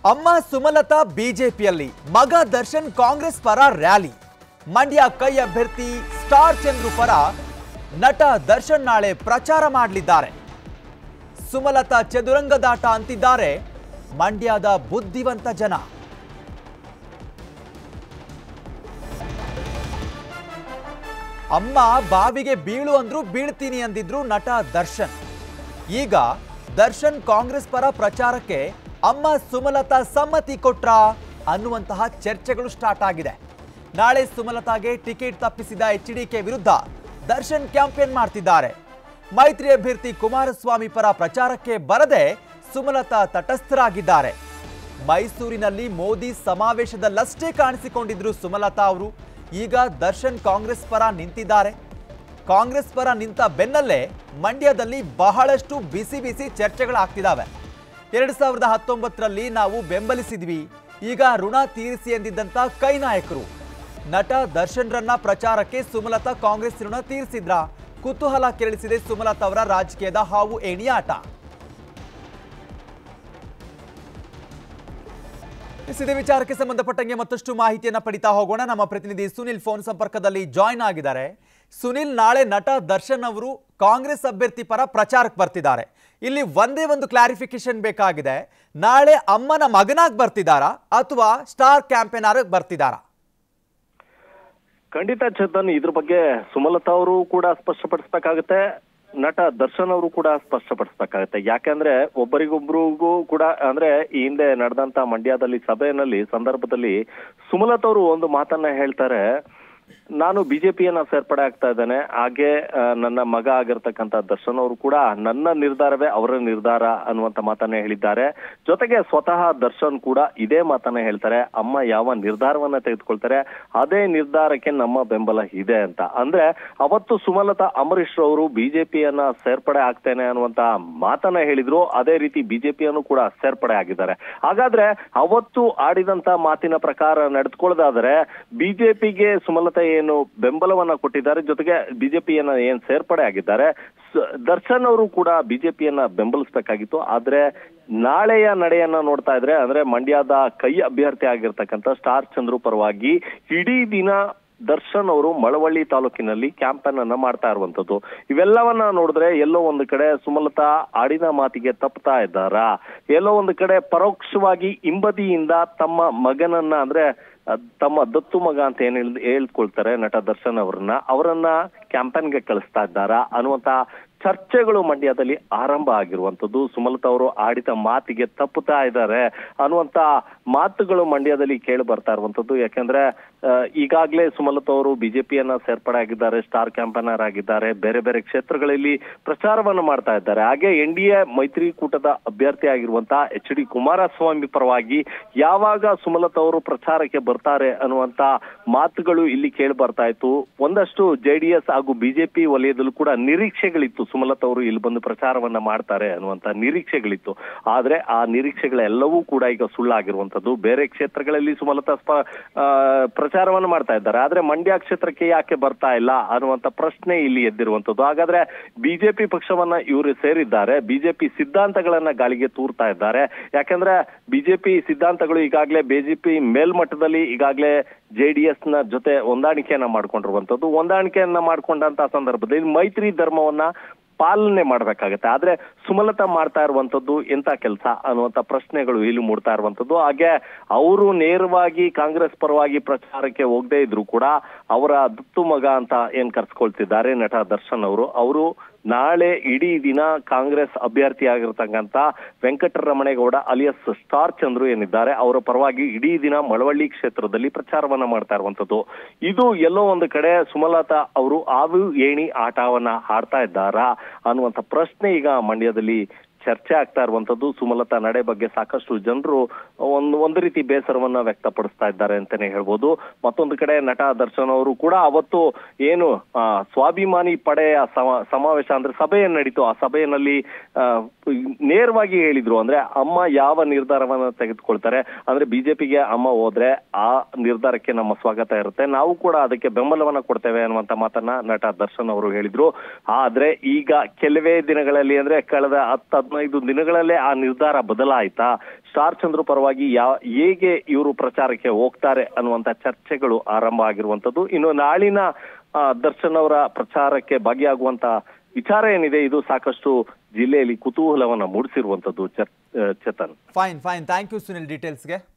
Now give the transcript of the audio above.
ಅಮ್ಮ ಸುಮಲತಾ ಬಿಜೆಪಿಯಲ್ಲಿ ಮಗ ದರ್ಶನ್ ಕಾಂಗ್ರೆಸ್ ಪರ ರ್ಯಾಲಿ ಮಂಡ್ಯ ಕೈ ಅಭ್ಯರ್ಥಿ ಸ್ಟಾರ್ ಚಂದ್ರು ಪರ ನಟ ದರ್ಶನ್ ನಾಳೆ ಪ್ರಚಾರ ಮಾಡಲಿದ್ದಾರೆ ಸುಮಲತಾ ಚದುರಂಗದಾಟ ಅಂತಿದ್ದಾರೆ ಮಂಡ್ಯದ ಬುದ್ಧಿವಂತ ಜನ ಅಮ್ಮ ಬಾವಿಗೆ ಬೀಳು ಅಂದ್ರು ಬೀಳ್ತೀನಿ ಅಂದಿದ್ರು ನಟ ದರ್ಶನ್ ಈಗ ದರ್ಶನ್ ಕಾಂಗ್ರೆಸ್ ಪರ ಪ್ರಚಾರಕ್ಕೆ ಅಮ್ಮ ಸುಮಲತಾ ಸಮ್ಮತಿ ಕೊಟ್ರಾ ಅನ್ನುವಂತಹ ಚರ್ಚೆಗಳು ಸ್ಟಾರ್ಟ್ ಆಗಿದೆ ನಾಳೆ ಸುಮಲತಾಗೆ ಟಿಕೆಟ್ ತಪ್ಪಿಸಿದ ಎಚ್ ಡಿಕೆ ವಿರುದ್ಧ ದರ್ಶನ್ ಕ್ಯಾಂಪೇನ್ ಮಾಡ್ತಿದ್ದಾರೆ ಮೈತ್ರಿ ಅಭ್ಯರ್ಥಿ ಕುಮಾರಸ್ವಾಮಿ ಪರ ಪ್ರಚಾರಕ್ಕೆ ಬರದೆ ಸುಮಲತಾ ತಟಸ್ಥರಾಗಿದ್ದಾರೆ ಮೈಸೂರಿನಲ್ಲಿ ಮೋದಿ ಸಮಾವೇಶದಲ್ಲಷ್ಟೇ ಕಾಣಿಸಿಕೊಂಡಿದ್ರು ಸುಮಲತಾ ಅವರು ಈಗ ದರ್ಶನ್ ಕಾಂಗ್ರೆಸ್ ಪರ ನಿಂತಿದ್ದಾರೆ ಕಾಂಗ್ರೆಸ್ ಪರ ನಿಂತ ಬೆನ್ನಲ್ಲೇ ಮಂಡ್ಯದಲ್ಲಿ ಬಹಳಷ್ಟು ಬಿಸಿ ಬಿಸಿ ಚರ್ಚೆಗಳಾಗ್ತಿದ್ದಾವೆ ಎರಡ್ ಸಾವಿರದ ಹತ್ತೊಂಬತ್ತರಲ್ಲಿ ನಾವು ಬೆಂಬಲಿಸಿದ್ವಿ ಈಗ ಋಣ ತೀರಿಸಿ ಎಂದಿದ್ದಂತ ಕೈ ನಾಯಕರು ನಟ ದರ್ಶನ್ರನ್ನ ಪ್ರಚಾರಕ್ಕೆ ಸುಮಲತಾ ಕಾಂಗ್ರೆಸ್ ಋಣ ತೀರಿಸಿದ್ರ ಕುತೂಹಲ ಕೆರಳಿಸಿದೆ ಸುಮಲತಾ ಅವರ ರಾಜಕೀಯದ ಹಾವು ಏಣಿ ಆಟ ಎಸ್, ಇದೇ ವಿಚಾರಕ್ಕೆ ಸಂಬಂಧಪಟ್ಟಂಗೆ ಮತ್ತಷ್ಟು ಮಾಹಿತಿಯನ್ನ ಪಡಿತಾ ಹೋಗೋಣ ನಮ್ಮ ಪ್ರತಿನಿಧಿ ಸುನಿಲ್ ಫೋನ್ ಸಂಪರ್ಕದಲ್ಲಿ ಜಾಯ್ನ್ ಆಗಿದ್ದಾರೆ ಸುನಿಲ್ ನಾಳೆ ನಟ ದರ್ಶನ್ ಅವರು ಕಾಂಗ್ರೆಸ್ ಅಭ್ಯರ್ಥಿ ಪರ ಪ್ರಚಾರಕ್ಕೆ ಬರ್ತಿದ್ದಾರೆ ಇಲ್ಲಿ ಒಂದೇ ಒಂದು ಕ್ಲಾರಿಫಿಕೇಶನ್ ಬೇಕಾಗಿದೆ ನಾಳೆ ಅಮ್ಮನ ಮಗನಾಗಿ ಬರ್ತಿದ್ದಾರಾ ಅಥವಾ ಸ್ಟಾರ್ ಕ್ಯಾಂಪೇನರ್ ಬರ್ತಿದ್ದಾರಾ ಖಂಡಿತ ಚೇತನ್ ಇದ್ರ ಬಗ್ಗೆ ಸುಮಲತಾ ಅವರು ಕೂಡ ಸ್ಪಷ್ಟಪಡಿಸ್ಬೇಕಾಗತ್ತೆ ನಟ ದರ್ಶನ್ ಅವರು ಕೂಡ ಸ್ಪಷ್ಟಪಡಿಸ್ಬೇಕಾಗತ್ತೆ ಯಾಕಂದ್ರೆ ಒಬ್ಬರಿಗೊಬ್ರಿಗೂ ಕೂಡ ಅಂದ್ರೆ ಈ ಹಿಂದೆ ನಡೆದಂತ ಮಂಡ್ಯದಲ್ಲಿ ಸಭೆಯಲ್ಲಿ ಸಂದರ್ಭದಲ್ಲಿ ಸುಮಲತಾ ಅವರು ಒಂದು ಮಾತನ್ನ ಹೇಳ್ತಾರೆ ನಾನು ಬಿಜೆಪಿಯನ್ನ ಸೇರ್ಪಡೆ ಆಗ್ತಾ ಇದ್ದೇನೆ ಹಾಗೆ ಆ, ನನ್ನ ಮಗ ಆಗಿರ್ತಕ್ಕಂಥ ದರ್ಶನ್ ಅವರು ಕೂಡ ನನ್ನ ನಿರ್ಧಾರವೇ ಅವರ ನಿರ್ಧಾರ ಅನ್ನುವಂತ ಮಾತನ್ನ ಹೇಳಿದ್ದಾರೆ ಜೊತೆಗೆ ಸ್ವತಃ ದರ್ಶನ್ ಕೂಡ ಇದೇ ಮಾತನ್ನ ಹೇಳ್ತಾರೆ ಅಮ್ಮ ಯಾವ ನಿರ್ಧಾರವನ್ನ ತೆಗೆದುಕೊಳ್ತಾರೆ ಅದೇ ನಿರ್ಧಾರಕ್ಕೆ ನಮ್ಮ ಬೆಂಬಲ ಇದೆ ಅಂತ ಅಂದ್ರೆ ಅವತ್ತು ಸುಮಲತಾ ಅಂಬರೀಶ್ ಅವರು ಬಿಜೆಪಿಯನ್ನ ಸೇರ್ಪಡೆ ಆಗ್ತೇನೆ ಅನ್ನುವಂತ ಮಾತನ್ನ ಹೇಳಿದ್ರು ಅದೇ ರೀತಿ ಬಿಜೆಪಿಯನ್ನು ಕೂಡ ಸೇರ್ಪಡೆ ಆಗಿದ್ದಾರೆ ಹಾಗಾದ್ರೆ ಅವತ್ತು ಆಡಿದಂತ ಮಾತಿನ ಪ್ರಕಾರ ನಡೆದುಕೊಳ್ಳೋದಾದ್ರೆ ಬಿಜೆಪಿಗೆ ಸುಮಲತಾ ಏನು ಬೆಂಬಲವನ್ನ ಕೊಟ್ಟಿದ್ದಾರೆ ಜೊತೆಗೆ ಬಿಜೆಪಿಯನ್ನ ಏನ್ ಸೇರ್ಪಡೆ ಆಗಿದ್ದಾರೆ ಸ- ದರ್ಶನ್ ಅವರು ಕೂಡ ಬಿಜೆಪಿಯನ್ನ ಬೆಂಬಲಿಸಬೇಕಾಗಿತ್ತು ಆದ್ರೆ ನಾಳೆಯ ನಡೆಯನ್ನ ನೋಡ್ತಾ ಇದ್ರೆ ಅಂದ್ರೆ ಮಂಡ್ಯದ ಕೈ ಅಭ್ಯರ್ಥಿ ಆಗಿರ್ತಕ್ಕಂಥ ಸ್ಟಾರ್ ಚಂದ್ರು ಪರವಾಗಿ ಇಡೀ ದಿನ ದರ್ಶನ್ ಅವರು ಮಳವಳ್ಳಿ ತಾಲೂಕಿನಲ್ಲಿ ಕ್ಯಾಂಪೇನ್ ಅನ್ನ ಮಾಡ್ತಾ ಇರುವಂತದ್ದು ಇವೆಲ್ಲವನ್ನ ನೋಡಿದ್ರೆ ಎಲ್ಲೋ ಒಂದು ಕಡೆ ಸುಮಲತಾ ಆಡಿನ ಮಾತಿಗೆ ತಪ್ಪತಾ ಇದ್ದಾರಾ ಎಲ್ಲೋ ಒಂದು ಕಡೆ ಪರೋಕ್ಷವಾಗಿ ಹಿಂಬದಿಯಿಂದ ತಮ್ಮ ಮಗನನ್ನ ಅಂದ್ರೆ ಅಹ್, ತಮ್ಮ ದತ್ತು ಮಗ ಅಂತ ಏನ್ ಹೇಳ್- ಹೇಳ್ಕೊಳ್ತಾರೆ ನಟ ದರ್ಶನ್ ಅವರನ್ನ ಅವರನ್ನ ಕ್ಯಾಂಪೇನ್ಗೆ ಕಳಿಸ್ತಾ ಇದ್ದಾರಾ ಅನ್ನುವಂತ ಚರ್ಚೆಗಳು ಮಂಡ್ಯದಲ್ಲಿ ಆರಂಭ ಆಗಿರುವಂತದ್ದು ಸುಮಲತಾ ಅವರು ಆಡಿದ ಮಾತಿಗೆ ತಪ್ಪುತ್ತಾ ಇದ್ದಾರೆ ಅನ್ನುವಂತ ಮಾತುಗಳು ಮಂಡ್ಯದಲ್ಲಿ ಕೇಳಿ ಬರ್ತಾ ಇರುವಂತದ್ದು ಯಾಕಂದ್ರೆ ಅಹ್, ಈಗಾಗ್ಲೇ ಸುಮಲತಾ ಅವರು ಬಿಜೆಪಿಯನ್ನ ಸೇರ್ಪಡೆ ಆಗಿದ್ದಾರೆ ಸ್ಟಾರ್ ಕ್ಯಾಂಪೇನರ್ ಆಗಿದ್ದಾರೆ ಬೇರೆ ಬೇರೆ ಕ್ಷೇತ್ರಗಳಲ್ಲಿ ಪ್ರಚಾರವನ್ನು ಮಾಡ್ತಾ ಇದ್ದಾರೆ ಹಾಗೆ ಎನ್ ಡಿ ಎ ಮೈತ್ರಿಕೂಟದ ಅಭ್ಯರ್ಥಿ ಆಗಿರುವಂತಹ ಎಚ್ ಡಿ ಕುಮಾರಸ್ವಾಮಿ ಪರವಾಗಿ ಯಾವಾಗ ಸುಮಲತಾ ಅವರು ಪ್ರಚಾರಕ್ಕೆ ಬರ್ತಾರೆ ಅನ್ನುವಂತ ಮಾತುಗಳು ಇಲ್ಲಿ ಕೇಳಿ ಬರ್ತಾ ಇತ್ತು ಒಂದಷ್ಟು ಜೆಡಿಎಸ್ ಹಾಗೂ ಬಿಜೆಪಿ ವಲಯದಲ್ಲೂ ಕೂಡ ನಿರೀಕ್ಷೆಗಳಿತ್ತು ಸುಮಲತಾ ಅವರು ಇಲ್ಲಿ ಬಂದು ಪ್ರಚಾರವನ್ನ ಮಾಡ್ತಾರೆ ಅನ್ನುವಂತ ನಿರೀಕ್ಷೆಗಳಿತ್ತು ಆದ್ರೆ ಆ ನಿರೀಕ್ಷೆಗಳೆಲ್ಲವೂ ಕೂಡ ಈಗ ಸುಳ್ಳಾಗಿರುವಂತದ್ದು ಬೇರೆ ಕ್ಷೇತ್ರಗಳಲ್ಲಿ ಸುಮಲತಾ ಸ್ಪ ಆ, ಪ್ರಚಾರವನ್ನ ಮಾಡ್ತಾ ಇದ್ದಾರೆ ಆದ್ರೆ ಮಂಡ್ಯ ಕ್ಷೇತ್ರಕ್ಕೆ ಯಾಕೆ ಬರ್ತಾ ಇಲ್ಲ ಅನ್ನುವಂತ ಪ್ರಶ್ನೆ ಇಲ್ಲಿ ಎದ್ದಿರುವಂತದ್ದು ಹಾಗಾದ್ರೆ ಬಿಜೆಪಿ ಪಕ್ಷವನ್ನ ಇವರು ಸೇರಿದ್ದಾರೆ ಬಿಜೆಪಿ ಸಿದ್ಧಾಂತಗಳನ್ನ ಗಾಳಿಗೆ ತೂರ್ತಾ ಇದ್ದಾರೆ ಯಾಕಂದ್ರೆ ಬಿಜೆಪಿ ಸಿದ್ಧಾಂತಗಳು ಈಗಾಗಲೇ ಬಿಜೆಪಿ ಮೇಲ್ಮಟ್ಟದಲ್ಲಿ ಈಗಾಗಲೇ ಜೆಡಿಎಸ್ ನ ಜೊತೆ ಹೊಂದಾಣಿಕೆಯನ್ನ ಮಾಡ್ಕೊಂಡಿರುವಂತದ್ದು ಹೊಂದಾಣಿಕೆಯನ್ನ ಮಾಡ್ಕೊಂಡಂತ ಸಂದರ್ಭದಲ್ಲಿ ಮೈತ್ರಿ ಧರ್ಮವನ್ನ ಪಾಲನೆ ಮಾಡ್ಬೇಕಾಗತ್ತೆ ಆದ್ರೆ ಸುಮಲತಾ ಮಾಡ್ತಾ ಇರುವಂತದ್ದು ಎಂತ ಕೆಲಸ ಅನ್ನುವಂತ ಪ್ರಶ್ನೆಗಳು ಇಲ್ಲಿ ಮೂಡ್ತಾ ಇರುವಂತದ್ದು ಹಾಗೆ ಅವರು ನೇರವಾಗಿ ಕಾಂಗ್ರೆಸ್ ಪರವಾಗಿ ಪ್ರಚಾರಕ್ಕೆ ಹೋಗದೇ ಇದ್ರು ಕೂಡ ಅವರ ದತ್ತು ಮಗ ಅಂತ ಏನ್ ಕರ್ಸ್ಕೊಳ್ತಿದ್ದಾರೆ ನಟ ದರ್ಶನ್ ಅವರು ಅವರು ನಾಳೆ ಇಡೀ ದಿನ ಕಾಂಗ್ರೆಸ್ ಅಭ್ಯರ್ಥಿ ಆಗಿರ್ತಕ್ಕಂಥ ವೆಂಕಟರಮಣೇಗೌಡ ಅಲಿಯಸ್ ಸ್ಟಾರ್ ಚಂದ್ರು ಏನಿದ್ದಾರೆ ಅವರ ಪರವಾಗಿ ಇಡೀ ದಿನ ಮಳವಳ್ಳಿ ಕ್ಷೇತ್ರದಲ್ಲಿ ಪ್ರಚಾರವನ್ನ ಮಾಡ್ತಾ ಇರುವಂತದ್ದು ಇದು ಎಲ್ಲೋ ಒಂದು ಕಡೆ ಸುಮಲತಾ ಅವರು ಆವು ಏಣಿ ಆಟವನ್ನ ಆಡ್ತಾ ಇದ್ದಾರಾ ಅನ್ನುವಂತ ಪ್ರಶ್ನೆ ಈಗ ಮಂಡ್ಯದಲ್ಲಿ ಚರ್ಚೆ ಆಗ್ತಾ ಇರುವಂತದ್ದು ಸುಮಲತಾ ನಡೆ ಬಗ್ಗೆ ಸಾಕಷ್ಟು ಜನರು ಒಂದು ಒಂದು ರೀತಿ ಬೇಸರವನ್ನ ವ್ಯಕ್ತಪಡಿಸ್ತಾ ಇದ್ದಾರೆ ಅಂತಾನೆ ಹೇಳ್ಬೋದು ಮತ್ತೊಂದು ಕಡೆ ನಟ ದರ್ಶನ್ ಅವರು ಕೂಡ ಅವತ್ತು ಏನು ಆ, ಸ್ವಾಭಿಮಾನಿ ಪಡೆಯ ಸಮ- ಸಮಾವೇಶ ಅಂದ್ರೆ ಸಭೆ ಏನ್ ನಡೀತು ಆ ಸಭೆಯಲ್ಲಿ ಆ, ನೇರವಾಗಿ ಹೇಳಿದ್ರು ಅಂದ್ರೆ ಅಮ್ಮ ಯಾವ ನಿರ್ಧಾರವನ್ನ ತೆಗೆದುಕೊಳ್ತಾರೆ ಅಂದ್ರೆ ಬಿಜೆಪಿಗೆ ಅಮ್ಮ ಹೋದ್ರೆ ಆ ನಿರ್ಧಾರಕ್ಕೆ ನಮ್ಮ ಸ್ವಾಗತ ಇರುತ್ತೆ ನಾವು ಕೂಡ ಅದಕ್ಕೆ ಬೆಂಬಲವನ್ನ ಕೊಡ್ತೇವೆ ಅನ್ನುವಂತ ಮಾತನ್ನ ನಟ ದರ್ಶನ್ ಅವರು ಹೇಳಿದ್ರು ಆದ್ರೆ ಈಗ ಕೆಲವೇ ದಿನಗಳಲ್ಲಿ ಅಂದ್ರೆ ಕಳೆದ ಹತ್ತು ನಾಲ್ಕೈದು ದಿನಗಳಲ್ಲೇ ಆ ನಿರ್ಧಾರ ಬದಲಾಯ್ತಾ ಸ್ಟಾರ್ ಚಂದ್ರು ಪರವಾಗಿ ಯಾ ಹೇಗೆ ಇವರು ಪ್ರಚಾರಕ್ಕೆ ಹೋಗ್ತಾರೆ ಅನ್ನುವಂತ ಚರ್ಚೆಗಳು ಆರಂಭ ಆಗಿರುವಂತದ್ದು ಇನ್ನು ನಾಳಿನ ಆ, ದರ್ಶನ್ ಅವರ ಪ್ರಚಾರಕ್ಕೆ ಭಾಗಿಯಾಗುವಂತ ವಿಚಾರ ಏನಿದೆ ಇದು ಸಾಕಷ್ಟು ಜಿಲ್ಲೆಯಲ್ಲಿ ಕುತೂಹಲವನ್ನ ಮೂಡಿಸಿರುವಂತದ್ದು Chetan fine fine thank you Sunil ಡೀಟೇಲ್ಸ್ಗೆ